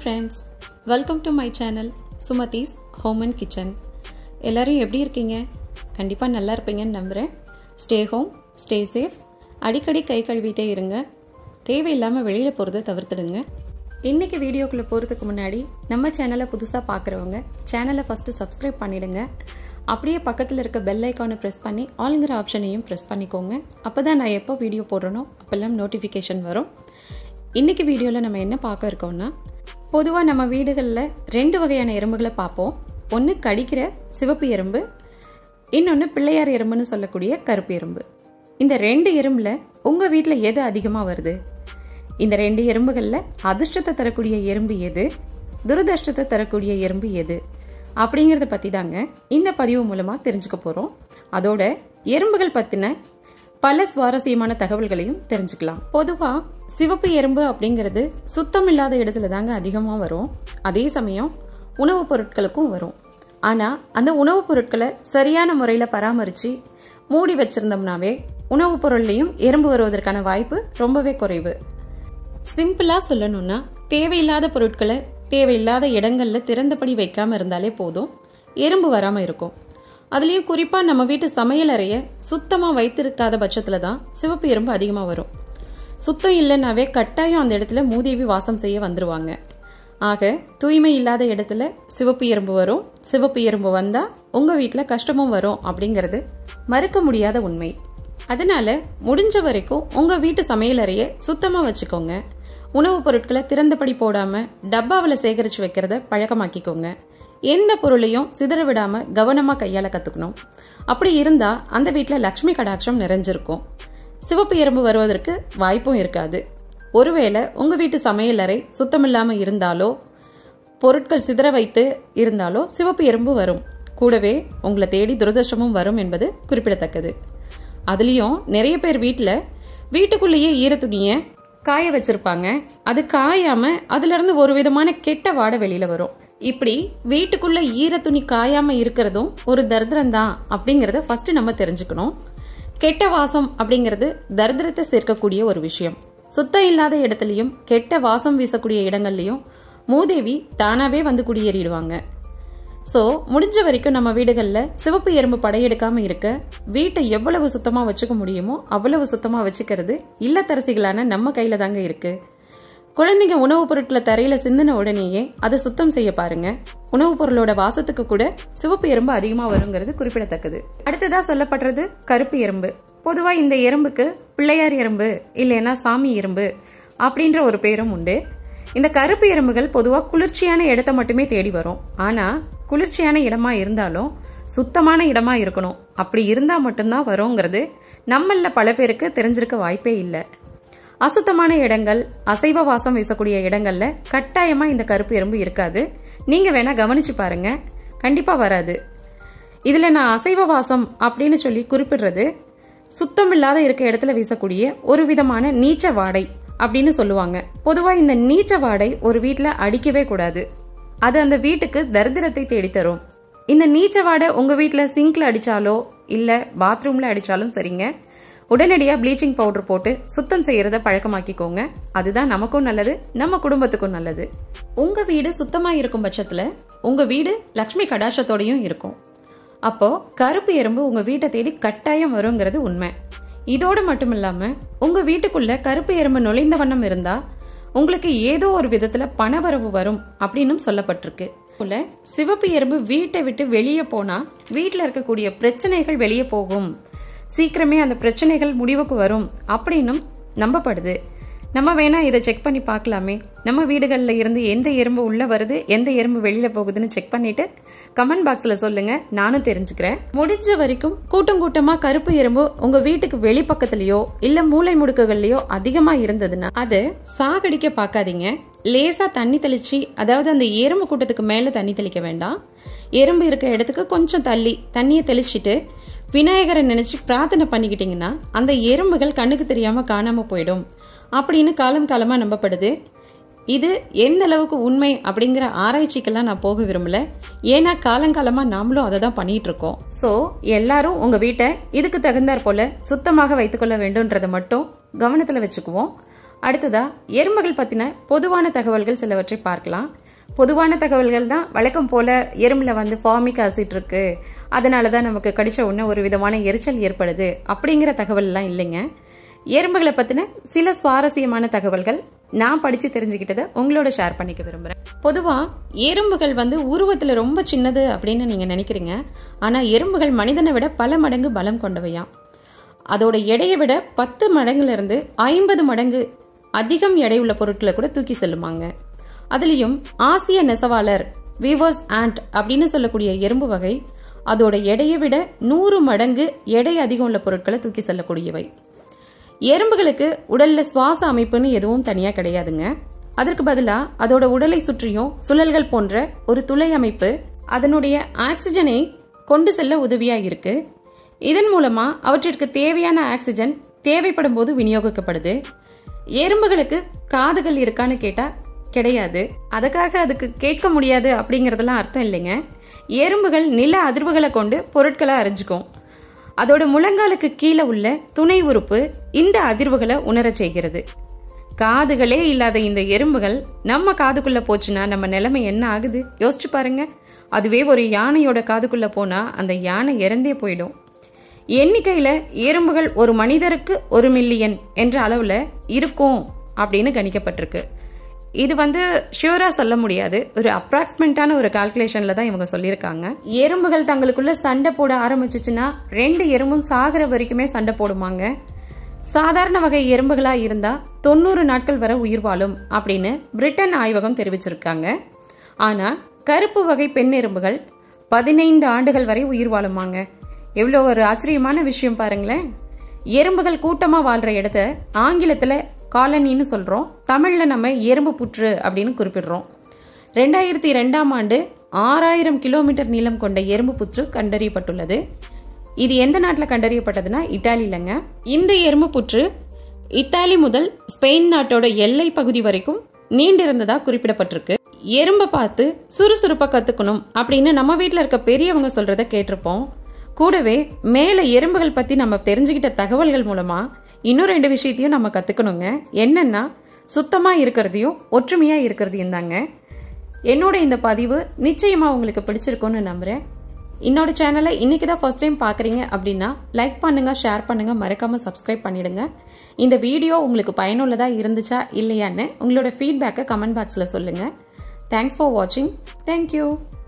friends welcome to my channel Sumathi's home and kitchen எல்லாரும் எப்படி இருக்கீங்க கண்டிப்பாக நல்லா இருப்பீங்கன்னு நம்புகிறேன் ஸ்டே ஹோம் ஸ்டே சேஃப் அடிக்கடி கை கழுவிட்டே இருங்க தேவையில்லாமல் வெளியில் போகிறத தவிர்த்துடுங்க இன்றைக்கி வீடியோக்குள்ளே போகிறதுக்கு முன்னாடி நம்ம சேனலை புதுசாக பார்க்குறவங்க சேனலை ஃபஸ்ட்டு சப்ஸ்கிரைப் பண்ணிடுங்க அப்படியே பக்கத்தில் இருக்க பெல் ஐக்கானை ப்ரெஸ் பண்ணி ஆளுங்கிற ஆப்ஷனையும் ப்ரெஸ் பண்ணிக்கோங்க அப்போ தான் நான் எப்போ வீடியோ போடுறனோ அப்போல்லாம் நோட்டிஃபிகேஷன் வரும் இன்றைக்கி வீடியோவில் நம்ம என்ன பார்க்க இருக்கோம்னா பொதுவாக நம்ம வீடுகளில் ரெண்டு வகையான எறும்புகளை பார்ப்போம் ஒன்று கடிக்கிற சிவப்பு எறும்பு இன்னொன்று பிள்ளையார் எறும்புன்னு சொல்லக்கூடிய கருப்பு எறும்பு இந்த ரெண்டு எறும்பில் உங்கள் வீட்டில் எது அதிகமாக வருது இந்த ரெண்டு எறும்புகளில் அதிர்ஷ்டத்தை தரக்கூடிய எறும்பு எது துரதிர்ஷ்டத்தை தரக்கூடிய எறும்பு எது அப்படிங்கிறத பற்றி தாங்க இந்த பதிவு மூலமாக தெரிஞ்சுக்க போகிறோம் அதோட எறும்புகள் பற்றின பல சுவாரஸ்யமான தகவல்களையும் தெரிஞ்சுக்கலாம் பொதுவாக சிவப்பு எறும்பு அப்படிங்கிறது சுத்தம் இல்லாத இடத்துல தாங்க அதிகமாக வரும் அதே சமயம் உணவுப் பொருட்களுக்கும் வரும் ஆனால் அந்த உணவுப் பொருட்களை சரியான முறையில் பராமரித்து மூடி வச்சிருந்தோம்னாவே உணவுப் பொருள்லையும் எறும்பு வருவதற்கான வாய்ப்பு ரொம்பவே குறைவு சிம்பிளாக சொல்லணும்னா தேவையில்லாத பொருட்களை தேவையில்லாத இடங்கள்ல திறந்தபடி வைக்காம இருந்தாலே போதும் எறும்பு வராமல் இருக்கும் அதுலேயும் குறிப்பாக நம்ம வீட்டு சமையல் அறையை சுத்தமாக வைத்திருக்காத பட்சத்தில் தான் சிவப்பு எறும்பு அதிகமாக வரும் சுத்தம் இல்லைன்னாவே கட்டாயம் அந்த இடத்துல மூதேவி வாசம் செய்ய வந்துருவாங்க ஆக தூய்மை இல்லாத இடத்துல சிவப்பு எறும்பு வரும் சிவப்பு எறும்பு வந்தால் உங்கள் வீட்டில் கஷ்டமும் வரும் அப்படிங்கிறது மறுக்க முடியாத உண்மை அதனால முடிஞ்ச வரைக்கும் உங்கள் வீட்டு சமையல் அறையை சுத்தமாக வச்சுக்கோங்க உணவுப் பொருட்களை திறந்தபடி போடாமல் டப்பாவில் சேகரித்து வைக்கிறத பழக்கமாக்கிக்கோங்க எந்த பொருளையும் சிதற விடாம கவனமாக கையாள கற்றுக்கணும் அப்படி இருந்தால் அந்த வீட்டில் லக்ஷ்மி கடாட்சம் நிறைஞ்சிருக்கும் சிவப்பு எறும்பு வருவதற்கு வாய்ப்பும் இருக்காது ஒருவேளை உங்கள் வீட்டு சமையலறை சுத்தமில்லாமல் இருந்தாலோ பொருட்கள் சிதற வைத்து இருந்தாலோ சிவப்பு எறும்பு வரும் கூடவே உங்களை தேடி துரதிருஷ்டமும் வரும் என்பது குறிப்பிடத்தக்கது அதுலேயும் நிறைய பேர் வீட்டில் வீட்டுக்குள்ளேயே ஈரத்துணியை காய வச்சிருப்பாங்க அது காயாம அதுல இருந்து ஒரு விதமான கெட்ட வாடை வெளியில வரும் இப்படி வீட்டுக்குள்ள ஈரத்துணி காயாம இருக்கிறதும் ஒரு தரித்திரம் தான் அப்படிங்கறத ஃபர்ஸ்ட் நம்ம தெரிஞ்சுக்கணும் கெட்ட வாசம் அப்படிங்கிறது தரித்திரத்தை சேர்க்கக்கூடிய ஒரு விஷயம் சுத்தம் இல்லாத இடத்துலையும் கெட்ட வாசம் வீசக்கூடிய இடங்கள்லையும் மூதேவி தானாவே வந்து குடியேறிடுவாங்க ஸோ முடிஞ்ச வரைக்கும் நம்ம வீடுகளில் சிவப்பு எறும்பு படையெடுக்காமல் இருக்க வீட்டை எவ்வளவு சுத்தமாக வச்சுக்க முடியுமோ அவ்வளவு சுத்தமாக வச்சுக்கிறது இல்லத்தரசிகளான நம்ம கையில் தாங்க இருக்கு குழந்தைங்க உணவுப் பொருட்களை தரையில் சிந்தின உடனேயே அதை சுத்தம் செய்ய பாருங்க உணவுப் பொருளோட வாசத்துக்கு கூட சிவப்பு எறும்பு அதிகமாக வருங்கிறது குறிப்பிடத்தக்கது அடுத்ததா சொல்லப்படுறது கருப்பு எறும்பு பொதுவாக இந்த எறும்புக்கு பிள்ளையார் எறும்பு இல்லைன்னா சாமி எறும்பு அப்படின்ற ஒரு பேரும் உண்டு இந்த கருப்பு எறும்புகள் பொதுவாக குளிர்ச்சியான இடத்த மட்டுமே தேடி வரும் ஆனால் குளிர்ச்சியான இடமா இருந்தாலும் சுத்தமான இடமா இருக்கணும் அப்படி இருந்தால் மட்டும்தான் வருங்கிறது நம்மள பல பேருக்கு தெரிஞ்சிருக்க வாய்ப்பே இல்லை அசுத்தமான இடங்கள் அசைவ வாசம் வீசக்கூடிய இடங்கள்ல கட்டாயமாக இந்த கருப்பு எறும்பு இருக்காது நீங்கள் வேணா கவனிச்சு பாருங்க கண்டிப்பாக வராது இதில் நான் அசைவ வாசம் அப்படின்னு சொல்லி குறிப்பிடுறது சுத்தம் இல்லாத இருக்க இடத்துல வீசக்கூடிய ஒரு விதமான நீச்ச வாடை அப்படின்னு சொல்லுவாங்க பொதுவாக இந்த நீச்ச வாடை ஒரு வீட்டில் அடிக்கவே கூடாது அது அந்த வீட்டுக்கு தரித்திரத்தை தேடித்தரும் இந்த நீச்ச வாடை உங்கள் வீட்டில் சிங்க்ல அடித்தாலோ இல்லை பாத்ரூமில் அடித்தாலும் சரிங்க உடனடியாக ப்ளீச்சிங் பவுடர் போட்டு சுத்தம் செய்கிறத பழக்கமாக்கிக்கோங்க அதுதான் நமக்கும் நல்லது நம்ம குடும்பத்துக்கும் நல்லது உங்கள் வீடு சுத்தமாக இருக்கும் பட்சத்தில் உங்கள் வீடு லக்ஷ்மி கடாட்சத்தோடையும் இருக்கும் அப்போ கருப்பு எறும்பு உங்கள் வீட்டை தேடி கட்டாயம் வருங்கிறது உண்மை இதோடு மட்டும் இல்லாமல் உங்கள் வீட்டுக்குள்ள கருப்பு எறும்பு நுழைந்த வண்ணம் இருந்தால் உங்களுக்கு ஏதோ ஒரு விதத்தில் பணவரவு வரும் அப்படின்னும் சொல்லப்பட்டிருக்கு போல சிவப்பு எறும்பு வீட்டை விட்டு வெளியே போனால் வீட்டில் இருக்கக்கூடிய பிரச்சனைகள் வெளியே போகும் சீக்கிரமே அந்த பிரச்சனைகள் முடிவுக்கு வரும் அப்படின்னும் நம்பப்படுது நம்ம வேணா இதை செக் பண்ணி பார்க்கலாமே நம்ம வீடுகளில் இருந்து எந்த எறும்பு உள்ளே வருது எந்த எறும்பு வெளியில் போகுதுன்னு செக் பண்ணிட்டு கமெண்ட் பாக்ஸில் சொல்லுங்க நானும் தெரிஞ்சுக்கிறேன் முடிஞ்ச வரைக்கும் கூட்டம் கூட்டமாக கருப்பு எறும்பு உங்கள் வீட்டுக்கு வெளிப்பக்கத்துலேயோ இல்லை மூளை முடுக்குகள்லையோ அதிகமாக இருந்ததுன்னா அதை சாகடிக்க பார்க்காதீங்க லேசாக தண்ணி தெளிச்சு அதாவது அந்த எறும்பு கூட்டத்துக்கு மேலே தண்ணி தெளிக்க வேண்டாம் எறும்பு இருக்க இடத்துக்கு கொஞ்சம் தள்ளி தண்ணியை தெளிச்சிட்டு விநாயகரை நினைச்சு பிரார்த்தனை பண்ணிக்கிட்டீங்கன்னா அந்த எறும்புகள் கண்ணுக்கு தெரியாம காணாம போயிடும் அப்படின்னு காலம் காலமா நம்பப்படுது இது எந்த அளவுக்கு உண்மை அப்படிங்கிற ஆராய்ச்சிக்கெல்லாம் நான் போக விரும்பல ஏன்னா காலங்காலமா நாமளும் அதை தான் பண்ணிட்டு இருக்கோம் ஸோ எல்லாரும் உங்க வீட்டை இதுக்கு தகுந்தாற் போல சுத்தமாக வைத்துக்கொள்ள வேண்டும்ன்றதை மட்டும் கவனத்தில் வச்சுக்குவோம் அடுத்ததா எறும்புகள் பற்றின பொதுவான தகவல்கள் சிலவற்றை பார்க்கலாம் பொதுவான தகவல்கள் தான் வழக்கம் போல எறும்புல வந்து ஃபார்மிக் ஆசிட் இருக்கு அதனால தான் நமக்கு கடிச்ச உடனே ஒரு விதமான எரிச்சல் ஏற்படுது அப்படிங்கிற தகவல்லாம் இல்லைங்க எறும்புகளை பற்றின சில சுவாரஸ்யமான தகவல்கள் நான் படித்து தெரிஞ்சுக்கிட்டதை உங்களோட ஷேர் பண்ணிக்க விரும்புகிறேன் பொதுவாக எறும்புகள் வந்து உருவத்தில் ரொம்ப சின்னது அப்படின்னு நீங்கள் நினைக்கிறீங்க ஆனால் எறும்புகள் மனிதனை விட பல மடங்கு பலம் கொண்டவையாம் அதோட எடையை விட பத்து மடங்குலேருந்து ஐம்பது மடங்கு அதிகம் எடை உள்ள பொருட்களை கூட தூக்கி செல்லுமாங்க அதுலேயும் ஆசிய நெசவாளர் வீவர்ஸ் ஆண்ட் அப்படின்னு சொல்லக்கூடிய எறும்பு வகை அதோட எடையை விட நூறு மடங்கு எடை அதிகம் உள்ள பொருட்களை தூக்கி செல்லக்கூடியவை எறும்புகளுக்கு உடல்ல சுவாச அமைப்புன்னு எதுவும் தனியா கிடையாதுங்க அதற்கு பதிலா அதோட உடலை சுற்றியும் சுழல்கள் போன்ற ஒரு துளை அமைப்பு அதனுடைய ஆக்சிஜனை கொண்டு செல்ல உதவியா இருக்கு இதன் மூலமா அவற்றிற்கு தேவையான ஆக்சிஜன் தேவைப்படும் போது விநியோகிக்கப்படுது எறும்புகளுக்கு காதுகள் இருக்கான்னு கேட்டா கிடையாது அதுக்காக அதுக்கு கேட்க முடியாது அப்படிங்கறதெல்லாம் அர்த்தம் இல்லைங்க எறும்புகள் நில அதிர்வுகளை கொண்டு பொருட்களை அறிஞ்சுக்கும் அதோட முழங்காலுக்கு கீழே உள்ள துணை உறுப்பு இந்த அதிர்வுகளை உணரச் செய்கிறது காதுகளே இல்லாத இந்த எறும்புகள் நம்ம காதுக்குள்ள போச்சுன்னா நம்ம நிலைமை என்ன ஆகுது யோசிச்சு பாருங்க அதுவே ஒரு யானையோட காதுக்குள்ள போனா அந்த யானை இறந்தே போயிடும் எண்ணிக்கையில எறும்புகள் ஒரு மனிதருக்கு ஒரு மில்லியன் என்ற அளவுல இருக்கும் அப்படின்னு கணிக்கப்பட்டிருக்கு இது வந்து ஷியூரா சொல்ல முடியாது ஒரு அப்ராக்சிமெண்டான ஒரு கால்குலேஷன்ல தான் இவங்க சொல்லியிருக்காங்க எறும்புகள் தங்களுக்குள்ள சண்டை போட ஆரம்பிச்சுச்சுன்னா ரெண்டு எறும்பும் சாகிற வரைக்குமே சண்டை போடுமாங்க சாதாரண வகை எறும்புகளா இருந்தா தொண்ணூறு நாட்கள் வரை உயிர் வாழும் அப்படின்னு பிரிட்டன் ஆய்வகம் தெரிவிச்சிருக்காங்க ஆனா கருப்பு வகை பெண் எறும்புகள் பதினைந்து ஆண்டுகள் வரை உயிர் வாழுமாங்க எவ்வளோ ஒரு ஆச்சரியமான விஷயம் பாருங்களேன் எறும்புகள் கூட்டமா வாழ்ற இடத்த ஆங்கிலத்துல காலனின்னு சொல்றோம் தமிழ்ல நம்ம எறும்பு புற்று அப்படின்னு குறிப்பிடுறோம் ரெண்டாயிரத்தி ரெண்டாம் ஆண்டு ஆறாயிரம் கிலோமீட்டர் நீளம் கொண்ட எறும்பு புற்று கண்டறியப்பட்டுள்ளது இது எந்த நாட்டில் கண்டறியப்பட்டதுன்னா இட்டாலிலங்க இந்த எறும்பு புற்று இத்தாலி முதல் ஸ்பெயின் நாட்டோட எல்லை பகுதி வரைக்கும் நீண்டிருந்ததா குறிப்பிடப்பட்டிருக்கு எறும்பை பார்த்து சுறுசுறுப்பா கத்துக்கணும் அப்படின்னு நம்ம வீட்டில் இருக்க பெரியவங்க சொல்றத கேட்டிருப்போம் கூடவே மேல எறும்புகள் பத்தி நம்ம தெரிஞ்சுக்கிட்ட தகவல்கள் மூலமா இன்னும் ரெண்டு விஷயத்தையும் நம்ம கத்துக்கணுங்க என்னன்னா சுத்தமா இருக்கிறதையும் ஒற்றுமையா இருக்கிறதையும் தாங்க என்னோட இந்த பதிவு நிச்சயமா உங்களுக்கு பிடிச்சிருக்கும்னு நம்புறேன் என்னோட சேனலை இன்னைக்கு தான் ஃபர்ஸ்ட் டைம் பார்க்குறீங்க அப்படின்னா லைக் பண்ணுங்க ஷேர் பண்ணுங்க மறக்காம சப்ஸ்கிரைப் பண்ணிடுங்க இந்த வீடியோ உங்களுக்கு பயனுள்ளதா இருந்துச்சா இல்லையான்னு உங்களோட ஃபீட்பேக்கை கமெண்ட் பாக்ஸில் சொல்லுங்க தேங்க்ஸ் ஃபார் வாட்சிங் தேங்க்யூ